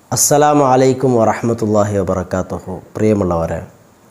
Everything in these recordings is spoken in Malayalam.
അസ്സലാമു അലൈക്കും വറഹമത്തല്ലാഹി വബർക്കാത്തുഹു പ്രിയമുള്ളവരെ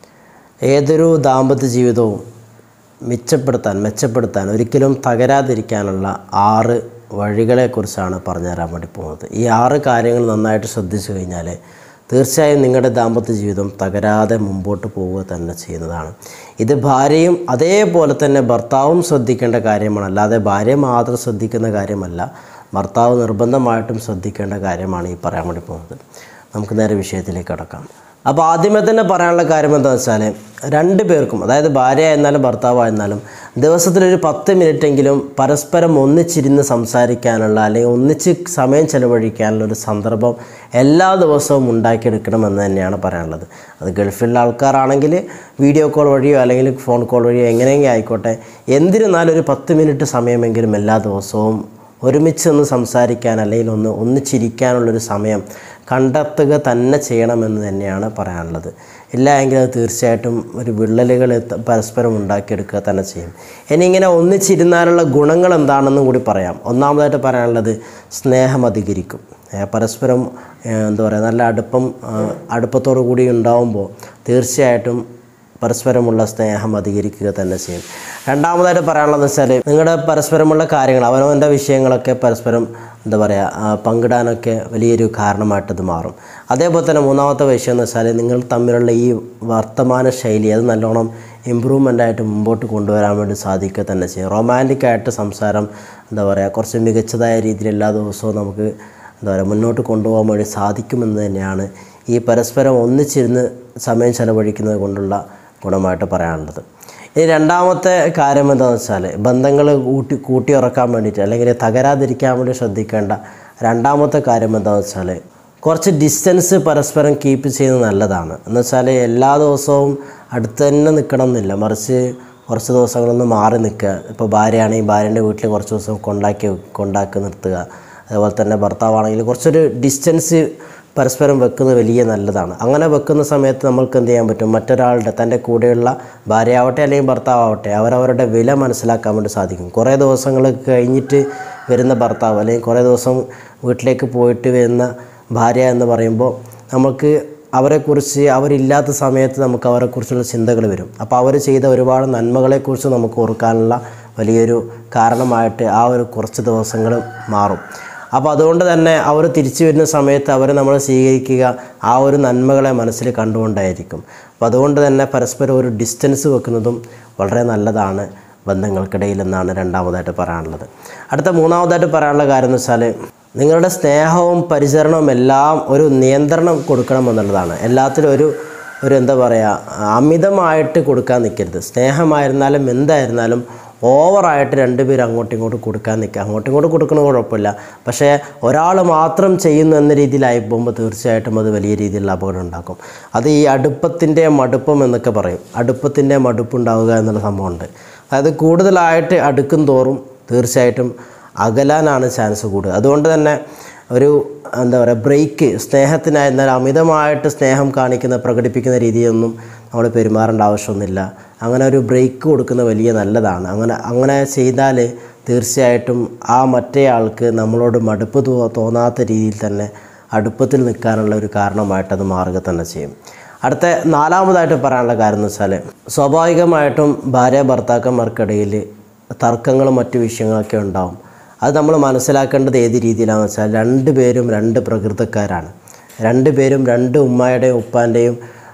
ഏതൊരു ദാമ്പത്യ ജീവിതവും മെച്ചപ്പെടുത്താൻ മെച്ചപ്പെടുത്താൻ ഒരിക്കലും തകരാതിരിക്കാനുള്ള ആറ് വഴികളെക്കുറിച്ചാണ് പറഞ്ഞു തരാൻ വേണ്ടി പോകുന്നത് ഈ ആറ് കാര്യങ്ങൾ നന്നായിട്ട് ശ്രദ്ധിച്ചു കഴിഞ്ഞാൽ തീർച്ചയായും നിങ്ങളുടെ ദാമ്പത്യ ജീവിതം തകരാതെ മുമ്പോട്ട് പോവുക തന്നെ ചെയ്യുന്നതാണ് ഇത് ഭാര്യയും അതേപോലെ തന്നെ ഭർത്താവും ശ്രദ്ധിക്കേണ്ട കാര്യമാണ് അല്ലാതെ ഭാര്യ മാത്രം ശ്രദ്ധിക്കുന്ന കാര്യമല്ല ഭർത്താവ് നിർബന്ധമായിട്ടും ശ്രദ്ധിക്കേണ്ട കാര്യമാണ് ഈ പറയാൻ വേണ്ടി പോകുന്നത് നമുക്ക് നേരെ വിഷയത്തിലേക്ക് കടക്കാം അപ്പോൾ ആദ്യമേ തന്നെ പറയാനുള്ള കാര്യം എന്താണെന്ന് വെച്ചാൽ രണ്ട് പേർക്കും അതായത് ഭാര്യ ആയിരുന്നാലും ഭർത്താവായിരുന്നാലും ദിവസത്തിലൊരു പത്ത് മിനിറ്റെങ്കിലും പരസ്പരം ഒന്നിച്ചിരുന്ന് സംസാരിക്കാനുള്ള അല്ലെങ്കിൽ ഒന്നിച്ച് സമയം ചെലവഴിക്കാനുള്ള ഒരു സന്ദർഭം എല്ലാ ദിവസവും ഉണ്ടാക്കിയെടുക്കണമെന്ന് തന്നെയാണ് പറയാനുള്ളത് അത് ഗൾഫിലുള്ള ആൾക്കാരാണെങ്കിൽ വീഡിയോ കോൾ വഴിയോ അല്ലെങ്കിൽ ഫോൺ കോൾ വഴിയോ എങ്ങനെയെങ്കിലും ആയിക്കോട്ടെ എന്തിരുന്നാലും ഒരു പത്ത് മിനിറ്റ് സമയമെങ്കിലും എല്ലാ ദിവസവും ഒരുമിച്ച് ഒന്ന് സംസാരിക്കാൻ അല്ലെങ്കിൽ ഒന്ന് ഒന്നിച്ചിരിക്കാനുള്ളൊരു സമയം കണ്ടെത്തുക തന്നെ ചെയ്യണമെന്ന് തന്നെയാണ് പറയാനുള്ളത് ഇല്ല എങ്കിൽ അത് തീർച്ചയായിട്ടും ഒരു വിള്ളലുകൾ ത- പരസ്പരം ഉണ്ടാക്കിയെടുക്കുക തന്നെ ചെയ്യും ഇനി ഇങ്ങനെ ഒന്നിച്ചിരുന്നാലുള്ള ഗുണങ്ങൾ എന്താണെന്നും കൂടി പറയാം ഒന്നാമതായിട്ട് പറയാനുള്ളത് സ്നേഹം അധികരിക്കും ഏ, പരസ്പരം ഏ, എന്താ പറയുക നല്ല അടുപ്പം ആ, അടുപ്പത്തോടു കൂടി ഉണ്ടാവുമ്പോൾ തീർച്ചയായിട്ടും പരസ്പരമുള്ള സ്നേഹം അധികരിക്കുക തന്നെ ചെയ്യും രണ്ടാമതായിട്ട് പറയാനുള്ളത് വെച്ചാൽ നിങ്ങളുടെ പരസ്പരമുള്ള കാര്യങ്ങൾ അവനവൻ്റെ വിഷയങ്ങളൊക്കെ പരസ്പരം എന്താ പറയുക ആ, പങ്കിടാനൊക്കെ വലിയൊരു കാരണമായിട്ടത് മാറും അതേപോലെ തന്നെ മൂന്നാമത്തെ വിഷയം എന്ന് വെച്ചാൽ നിങ്ങൾ തമ്മിലുള്ള ഈ വർത്തമാന ശൈലി അത് നല്ലോണം ഇമ്പ്രൂവ്മെൻ്റ് ആയിട്ട് മുമ്പോട്ട് കൊണ്ടുവരാൻ വേണ്ടി സാധിക്കുക തന്നെ ചെയ്യും റൊമാൻറ്റിക് ആയിട്ട് സംസാരം എന്താ പറയുക കുറച്ച് മികച്ചതായ രീതിയിൽ എല്ലാ ദിവസവും നമുക്ക് എന്താ പറയുക മുന്നോട്ട് കൊണ്ടുപോകാൻ വേണ്ടി സാധിക്കുമെന്ന് തന്നെയാണ് ഈ പരസ്പരം ഒന്നിച്ചിരുന്ന് സമയം ചെലവഴിക്കുന്നത് കൊണ്ടുള്ള ഗുണമായിട്ട് പറയാനുള്ളത് ഇനി രണ്ടാമത്തെ കാര്യം എന്താണെന്ന് വെച്ചാൽ ബന്ധങ്ങൾ കൂട്ടി കൂട്ടി ഉറക്കാൻ വേണ്ടിയിട്ട് അല്ലെങ്കിൽ തകരാതിരിക്കാൻ വേണ്ടി ശ്രദ്ധിക്കേണ്ട രണ്ടാമത്തെ കാര്യം എന്താണെന്ന് വെച്ചാൽ കുറച്ച് ഡിസ്റ്റൻസ് പരസ്പരം കീപ്പ് ചെയ്യുന്നത് നല്ലതാണ് എന്ന് വെച്ചാൽ എല്ലാ ദിവസവും അടുത്ത് തന്നെ നിൽക്കണം എന്നില്ല മറിച്ച് കുറച്ച് ദിവസങ്ങളൊന്ന് മാറി നിൽക്കുക ഇപ്പോൾ ഭാര്യയാണെങ്കിൽ ഭാര്യൻ്റെ വീട്ടിൽ കുറച്ച് ദിവസം കൊണ്ടാക്കി കൊണ്ടാക്കി നിർത്തുക അതുപോലെ തന്നെ ഭർത്താവാണെങ്കിൽ കുറച്ചൊരു ഡിസ്റ്റൻസ് പരസ്പരം വെക്കുന്നത് വലിയ നല്ലതാണ് അങ്ങനെ വെക്കുന്ന സമയത്ത് നമ്മൾക്ക് എന്ത് ചെയ്യാൻ പറ്റും മറ്റൊരാളുടെ തൻ്റെ കൂടെയുള്ള ഭാര്യയാവട്ടെ അല്ലെങ്കിൽ ഭർത്താവട്ടെ അവരവരുടെ വില മനസ്സിലാക്കാൻ വേണ്ടി സാധിക്കും കുറേ ദിവസങ്ങൾ കഴിഞ്ഞിട്ട് വരുന്ന ഭർത്താവ് അല്ലെങ്കിൽ കുറേ ദിവസം വീട്ടിലേക്ക് പോയിട്ട് വരുന്ന ഭാര്യ എന്ന് പറയുമ്പോൾ നമുക്ക് അവരെക്കുറിച്ച് അവരില്ലാത്ത സമയത്ത് നമുക്ക് അവരെക്കുറിച്ചുള്ള ചിന്തകൾ വരും അപ്പോൾ അവർ ചെയ്ത ഒരുപാട് നന്മകളെക്കുറിച്ച് നമുക്ക് ഓർക്കാനുള്ള വലിയൊരു കാരണമായിട്ട് ആ ഒരു കുറച്ച് ദിവസങ്ങൾ മാറും അപ്പോൾ അതുകൊണ്ട് തന്നെ അവർ തിരിച്ചു വരുന്ന സമയത്ത് അവരെ നമ്മൾ സ്വീകരിക്കുക ആ ഒരു നന്മകളെ മനസ്സിൽ കണ്ടുകൊണ്ടായിരിക്കും അപ്പോൾ അതുകൊണ്ട് തന്നെ പരസ്പരം ഒരു ഡിസ്റ്റൻസ് വെക്കുന്നതും വളരെ നല്ലതാണ് ബന്ധങ്ങൾക്കിടയിൽ എന്നാണ് രണ്ടാമതായിട്ട് പറയാനുള്ളത് അടുത്ത മൂന്നാമതായിട്ട് പറയാനുള്ള കാര്യം എന്ന് വെച്ചാൽ നിങ്ങളുടെ സ്നേഹവും പരിചരണവും എല്ലാം ഒരു നിയന്ത്രണം കൊടുക്കണമെന്നുള്ളതാണ് എല്ലാത്തിലും ഒരു ഒരു എന്താ പറയുക അമിതമായിട്ട് കൊടുക്കാൻ നിൽക്കരുത് സ്നേഹമായിരുന്നാലും എന്തായിരുന്നാലും ഓവറായിട്ട് രണ്ടുപേരും അങ്ങോട്ടും ഇങ്ങോട്ടും കൊടുക്കാൻ നിൽക്കുക അങ്ങോട്ടും ഇങ്ങോട്ടും കൊടുക്കുന്നത് കുഴപ്പമില്ല പക്ഷേ ഒരാൾ മാത്രം ചെയ്യുന്നു എന്ന രീതിയിലായി പോകുമ്പോൾ തീർച്ചയായിട്ടും അത് വലിയ രീതിയിലുള്ള അപകടം ഉണ്ടാക്കും അത് ഈ അടുപ്പത്തിൻ്റെ മടുപ്പം എന്നൊക്കെ പറയും അടുപ്പത്തിൻ്റെ മടുപ്പുണ്ടാവുക എന്നുള്ള സംഭവമുണ്ട് അതായത് കൂടുതലായിട്ട് അടുക്കും തോറും തീർച്ചയായിട്ടും അകലാനാണ് ചാൻസ് കൂടുക അതുകൊണ്ട് തന്നെ ഒരു എന്താ പറയുക ബ്രേക്ക് സ്നേഹത്തിനായി എന്നാൽ അമിതമായിട്ട് സ്നേഹം കാണിക്കുന്ന പ്രകടിപ്പിക്കുന്ന രീതിയൊന്നും നമ്മൾ പെരുമാറേണ്ട ആവശ്യമൊന്നുമില്ല അങ്ങനെ ഒരു ബ്രേക്ക് കൊടുക്കുന്നത് വലിയ നല്ലതാണ് അങ്ങനെ അങ്ങനെ ചെയ്താൽ തീർച്ചയായിട്ടും ആ മറ്റേ ആൾക്ക് നമ്മളോട് മടുപ്പ് തോ തോന്നാത്ത രീതിയിൽ തന്നെ അടുപ്പത്തിൽ നിൽക്കാനുള്ള ഒരു കാരണമായിട്ടത് മാറുക തന്നെ ചെയ്യും അടുത്ത നാലാമതായിട്ട് പറയാനുള്ള കാര്യം എന്ന് വെച്ചാൽ സ്വാഭാവികമായിട്ടും ഭാര്യ ഭർത്താക്കന്മാർക്കിടയിൽ തർക്കങ്ങളും മറ്റു വിഷയങ്ങളൊക്കെ ഉണ്ടാവും അത് നമ്മൾ മനസ്സിലാക്കേണ്ടത് ഏത് രീതിയിലാണെന്ന് വെച്ചാൽ രണ്ട് പേരും രണ്ട് പ്രകൃതക്കാരാണ് രണ്ട് പേരും രണ്ട് ഉമ്മായുടെയും ഉപ്പാൻ്റെയും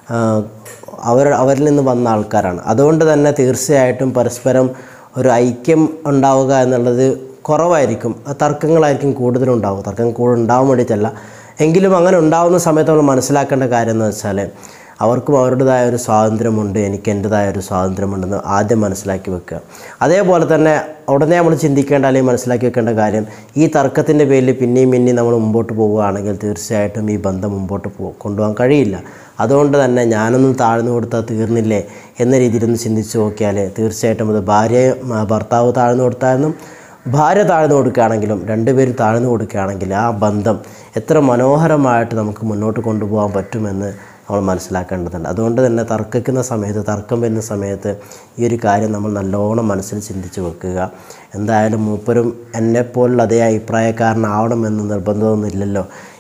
അവർ അവരിൽ നിന്ന് വന്ന ആൾക്കാരാണ് അതുകൊണ്ട് തന്നെ തീർച്ചയായിട്ടും പരസ്പരം ഒരു ഐക്യം ഉണ്ടാവുക എന്നുള്ളത് കുറവായിരിക്കും ആ തർക്കങ്ങളായിരിക്കും കൂടുതലുണ്ടാവും തർക്കം കൂടുതൽ ഉണ്ടാവാൻ വേണ്ടിയിട്ടല്ല എങ്കിലും അങ്ങനെ ഉണ്ടാവുന്ന സമയത്ത് നമ്മൾ മനസ്സിലാക്കേണ്ട കാര്യം എന്ന് വെച്ചാൽ അവർക്കും അവരുടേതായ ഒരു സ്വാതന്ത്ര്യമുണ്ട് എനിക്ക് എൻ്റെതായ ഒരു സ്വാതന്ത്ര്യമുണ്ടെന്ന് ആദ്യം മനസ്സിലാക്കി വെക്കുക അതേപോലെ തന്നെ ഉടനെ നമ്മൾ ചിന്തിക്കേണ്ട അല്ലെങ്കിൽ മനസ്സിലാക്കി വെക്കേണ്ട കാര്യം ഈ തർക്കത്തിൻ്റെ പേരിൽ പിന്നെയും പിന്നെയും നമ്മൾ മുമ്പോട്ട് പോവുകയാണെങ്കിൽ തീർച്ചയായിട്ടും ഈ ബന്ധം മുമ്പോട്ട് പോ കൊണ്ടുപോകാൻ കഴിയില്ല അതുകൊണ്ട് തന്നെ ഞാനൊന്നും താഴ്ന്നു കൊടുത്താൽ തീർന്നില്ലേ എന്ന രീതിയിലൊന്ന് ചിന്തിച്ച് നോക്കിയാൽ തീർച്ചയായിട്ടും അത് ഭാര്യ ഭർത്താവ് താഴ്ന്നു കൊടുത്താലും ഭാര്യ താഴ്ന്നു കൊടുക്കുകയാണെങ്കിലും രണ്ടുപേരും താഴ്ന്നു കൊടുക്കുകയാണെങ്കിൽ ആ ബന്ധം എത്ര മനോഹരമായിട്ട് നമുക്ക് മുന്നോട്ട് കൊണ്ടുപോകാൻ പറ്റുമെന്ന് നമ്മൾ മനസ്സിലാക്കേണ്ടതുണ്ട് അതുകൊണ്ട് തന്നെ തർക്കിക്കുന്ന സമയത്ത് തർക്കം വരുന്ന സമയത്ത് ഈ ഒരു കാര്യം നമ്മൾ നല്ലോണം മനസ്സിൽ ചിന്തിച്ച് വെക്കുക എന്തായാലും മൂപ്പരും എന്നെപ്പോലുള്ള അതേ അഭിപ്രായക്കാരനാവണമെന്ന് നിർബന്ധമൊന്നുമില്ലല്ലോ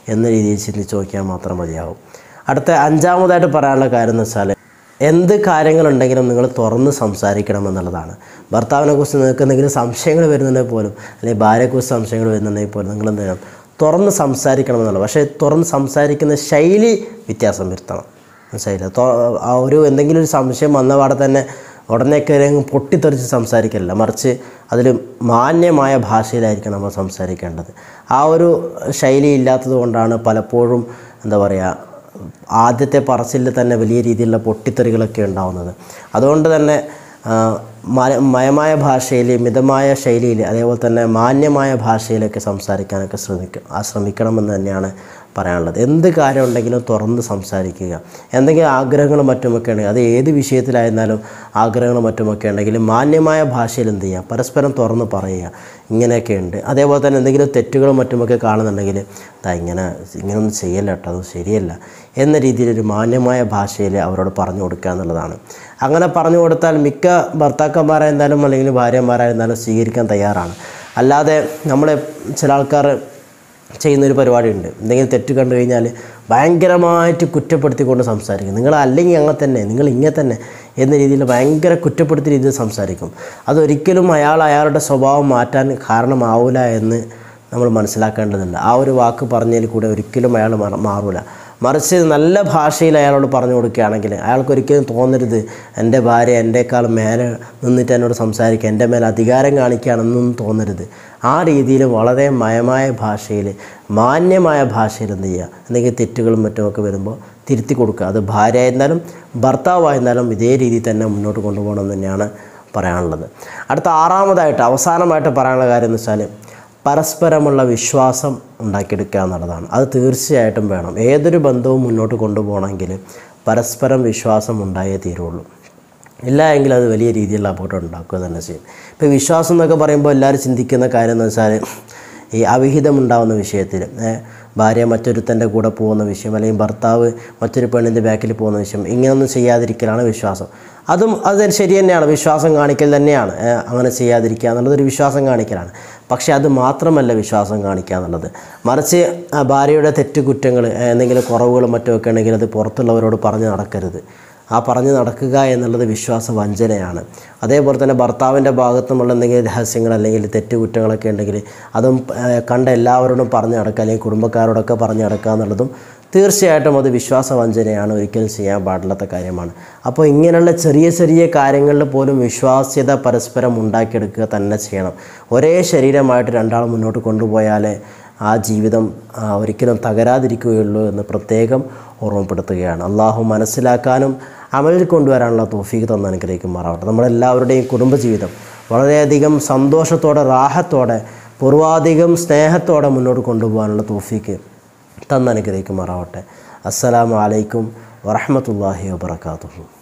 എന്ന രീതിയിൽ ചിന്തിച്ച് നോക്കിയാൽ മാത്രം മതിയാവും അടുത്ത അഞ്ചാമതായിട്ട് പറയാനുള്ള കാര്യം എന്ന് വെച്ചാൽ എന്ത് കാര്യങ്ങളുണ്ടെങ്കിലും നിങ്ങൾ തുറന്ന് സംസാരിക്കണം എന്നുള്ളതാണ് ഭർത്താവിനെ കുറിച്ച് നിങ്ങൾക്ക് എന്തെങ്കിലും സംശയങ്ങൾ വരുന്നുണ്ടെങ്കിൽ പോലും അല്ലെങ്കിൽ ഭാര്യയെക്കുറിച്ച് സംശയങ്ങൾ വരുന്നുണ്ടെങ്കിൽ പോലും നിങ്ങൾ എന്ത് ചെയ്യണം തുറന്ന് സംസാരിക്കണം എന്നുള്ളത് പക്ഷേ തുറന്ന് സംസാരിക്കുന്ന ശൈലി വ്യത്യാസം വരുത്തണം മനസ്സിലായില്ല തൊ- ആ ഒരു എന്തെങ്കിലും ഒരു സംശയം വന്നപാടെ തന്നെ ഉടനെ കയറി അങ്ങ് പൊട്ടിത്തെറിച്ച് സംസാരിക്കലില്ല മറിച്ച് അതിൽ മാന്യമായ ഭാഷയിലായിരിക്കണം നമ്മൾ സംസാരിക്കേണ്ടത് ആ ഒരു ശൈലി ഇല്ലാത്തത് കൊണ്ടാണ് പലപ്പോഴും എന്താ പറയുക ആദ്യത്തെ പറച്ചിലിൽ തന്നെ വലിയ രീതിയിലുള്ള പൊട്ടിത്തെറികളൊക്കെ ഉണ്ടാവുന്നത് അതുകൊണ്ട് തന്നെ ആ, മയ- മയമായ ഭാഷയിൽ മിതമായ ശൈലിയിൽ അതേപോലെ തന്നെ മാന്യമായ ഭാഷയിലൊക്കെ സംസാരിക്കാനൊക്കെ ശ്രമിക്കും ആ ശ്രമിക്കണമെന്ന് തന്നെയാണ് പറയാനുള്ളത് എന്ത് കാര്യം ഉണ്ടെങ്കിലും തുറന്ന് സംസാരിക്കുക എന്തെങ്കിലും ആഗ്രഹങ്ങളും മറ്റുമൊക്കെ ഉണ്ടെങ്കിൽ അത് ഏത് വിഷയത്തിലായിരുന്നാലും ആഗ്രഹങ്ങളും മറ്റുമൊക്കെ ഉണ്ടെങ്കിൽ മാന്യമായ ഭാഷയിൽ എന്ത് ചെയ്യുക പരസ്പരം തുറന്ന് പറയുക ഇങ്ങനെയൊക്കെ ഉണ്ട് അതേപോലെ തന്നെ എന്തെങ്കിലും തെറ്റുകളും മറ്റുമൊക്കെ കാണുന്നുണ്ടെങ്കിൽ ദാ ഇങ്ങനെ ഇങ്ങനൊന്നും ചെയ്യല്ല കേട്ടോ അത് ശരിയല്ല എന്ന രീതിയിൽ ഒരു മാന്യമായ ഭാഷയിൽ അവരോട് പറഞ്ഞു കൊടുക്കുക എന്നുള്ളതാണ് അങ്ങനെ പറഞ്ഞു കൊടുത്താൽ മിക്ക ഭർത്താക്കന്മാരായിരുന്നാലും അല്ലെങ്കിൽ ഭാര്യമാരായിരുന്നാലും സ്വീകരിക്കാൻ തയ്യാറാണ് അല്ലാതെ നമ്മളെ ചില ആൾക്കാർ ചെയ്യുന്നൊരു പരിപാടിയുണ്ട് എന്തെങ്കിലും തെറ്റ് കണ്ടു കഴിഞ്ഞാൽ ഭയങ്കരമായിട്ട് കുറ്റപ്പെടുത്തിക്കൊണ്ട് സംസാരിക്കും നിങ്ങൾ അല്ലെങ്കിൽ അങ്ങനെ തന്നെ നിങ്ങൾ ഇങ്ങനെ തന്നെ എന്ന രീതിയിൽ ഭയങ്കര കുറ്റപ്പെടുത്തിയ രീതിയിൽ സംസാരിക്കും അതൊരിക്കലും അയാൾ അയാളുടെ സ്വഭാവം മാറ്റാൻ കാരണമാവില്ല എന്ന് നമ്മൾ മനസ്സിലാക്കേണ്ടതുണ്ട് ആ ഒരു വാക്ക് പറഞ്ഞതിൽ കൂടെ ഒരിക്കലും അയാൾ മാറ- മാറൂല മറിച്ച് നല്ല ഭാഷയിൽ അയാളോട് പറഞ്ഞു കൊടുക്കുകയാണെങ്കിൽ അയാൾക്ക് ഒരിക്കലും തോന്നരുത് എൻ്റെ ഭാര്യ എൻ്റെക്കാൾ മേലെ നിന്നിട്ട് എന്നോട് സംസാരിക്കുക എൻ്റെ മേലെ അധികാരം കാണിക്കുകയാണെന്നൊന്നും തോന്നരുത് ആ രീതിയിൽ വളരെ മയമായ ഭാഷയിൽ മാന്യമായ ഭാഷയിൽ എന്ത് ചെയ്യുക എന്തെങ്കിലും തെറ്റുകളും മറ്റുമൊക്കെ വരുമ്പോൾ തിരുത്തി കൊടുക്കുക അത് ഭാര്യ ആയിരുന്നാലും ഭർത്താവായിരുന്നാലും ഇതേ രീതിയിൽ തന്നെ മുന്നോട്ട് കൊണ്ടുപോകണം എന്ന് തന്നെയാണ് പറയാനുള്ളത് അടുത്ത ആറാമതായിട്ട് അവസാനമായിട്ട് പറയാനുള്ള കാര്യം എന്ന് വെച്ചാൽ പരസ്പരമുള്ള വിശ്വാസം ഉണ്ടാക്കിയെടുക്കുക എന്നുള്ളതാണ് അത് തീർച്ചയായിട്ടും വേണം ഏതൊരു ബന്ധവും മുന്നോട്ട് കൊണ്ടുപോകണമെങ്കിൽ പരസ്പരം വിശ്വാസം ഉണ്ടായേ തീരുള്ളൂ ഇല്ല എങ്കിൽ അത് വലിയ രീതിയിലുള്ള അപകടം ഉണ്ടാക്കുക തന്നെ ചെയ്യും ഇപ്പോൾ വിശ്വാസം എന്നൊക്കെ പറയുമ്പോൾ എല്ലാവരും ചിന്തിക്കുന്ന കാര്യം എന്ന് വെച്ചാൽ ഈ അവിഹിതമുണ്ടാകുന്ന വിഷയത്തിൽ ഏ, ഭാര്യ മറ്റൊരുത്തൻ്റെ കൂടെ പോകുന്ന വിഷയം അല്ലെങ്കിൽ ഭർത്താവ് മറ്റൊരു പെണ്ണിൻ്റെ ബാക്കിൽ പോകുന്ന വിഷയം ഇങ്ങനെയൊന്നും ചെയ്യാതിരിക്കലാണ് വിശ്വാസം അതും അത് ശരി തന്നെയാണ് വിശ്വാസം കാണിക്കൽ തന്നെയാണ് ഏ, അങ്ങനെ ചെയ്യാതിരിക്കുക എന്നുള്ളത് ഒരു വിശ്വാസം കാണിക്കലാണ് പക്ഷേ അത് മാത്രമല്ല വിശ്വാസം കാണിക്കുക എന്നുള്ളത് മറിച്ച് ആ ഭാര്യയുടെ തെറ്റുകുറ്റങ്ങൾ ഏ, എന്തെങ്കിലും കുറവുകളും മറ്റുമൊക്കെ ഉണ്ടെങ്കിൽ അത് പുറത്തുള്ളവരോട് പറഞ്ഞ് നടക്കരുത് ആ പറഞ്ഞ് നടക്കുക എന്നുള്ളത് വിശ്വാസ വഞ്ചനയാണ് അതേപോലെ തന്നെ ഭർത്താവിൻ്റെ ഭാഗത്തുമുള്ള എന്തെങ്കിലും രഹസ്യങ്ങൾ അല്ലെങ്കിൽ തെറ്റുകുറ്റങ്ങളൊക്കെ ഉണ്ടെങ്കിൽ അതും ഏഹ്, കണ്ട എല്ലാവരോടും പറഞ്ഞ് നടക്കുക അല്ലെങ്കിൽ കുടുംബക്കാരോടൊക്കെ പറഞ്ഞ് നടക്കുക എന്നുള്ളതും തീർച്ചയായിട്ടും അത് വിശ്വാസ വഞ്ചനയാണ് ഒരിക്കലും ചെയ്യാൻ പാടില്ലാത്ത കാര്യമാണ് അപ്പോൾ ഇങ്ങനെയുള്ള ചെറിയ ചെറിയ കാര്യങ്ങളിൽ പോലും വിശ്വാസ്യത പരസ്പരം ഉണ്ടാക്കിയെടുക്കുക തന്നെ ചെയ്യണം ഒരേ ശരീരമായിട്ട് രണ്ടാൾ മുന്നോട്ട് കൊണ്ടുപോയാലേ ആ ജീവിതം ആ, ഒരിക്കലും തകരാതിരിക്കുകയുള്ളൂ എന്ന് പ്രത്യേകം ഓർമ്മപ്പെടുത്തുകയാണ് അള്ളാഹു മനസ്സിലാക്കാനും അമലിൽ കൊണ്ടുവരാനുള്ള തോഫീക്ക് തന്ന അനുഗ്രഹിക്കുമാറാവട്ടെ നമ്മളെല്ലാവരുടെയും കുടുംബജീവിതം വളരെയധികം സന്തോഷത്തോടെ റാഹത്തോടെ പൂർവാധികം സ്നേഹത്തോടെ മുന്നോട്ട് കൊണ്ടുപോകാനുള്ള തോഫീക്ക് തന്ന അനുഗ്രഹിക്കുമാറാവട്ടെ അസ്സലാമു അലൈക്കും വറഹമത്തല്ലാഹി വാബർക്കാത്തു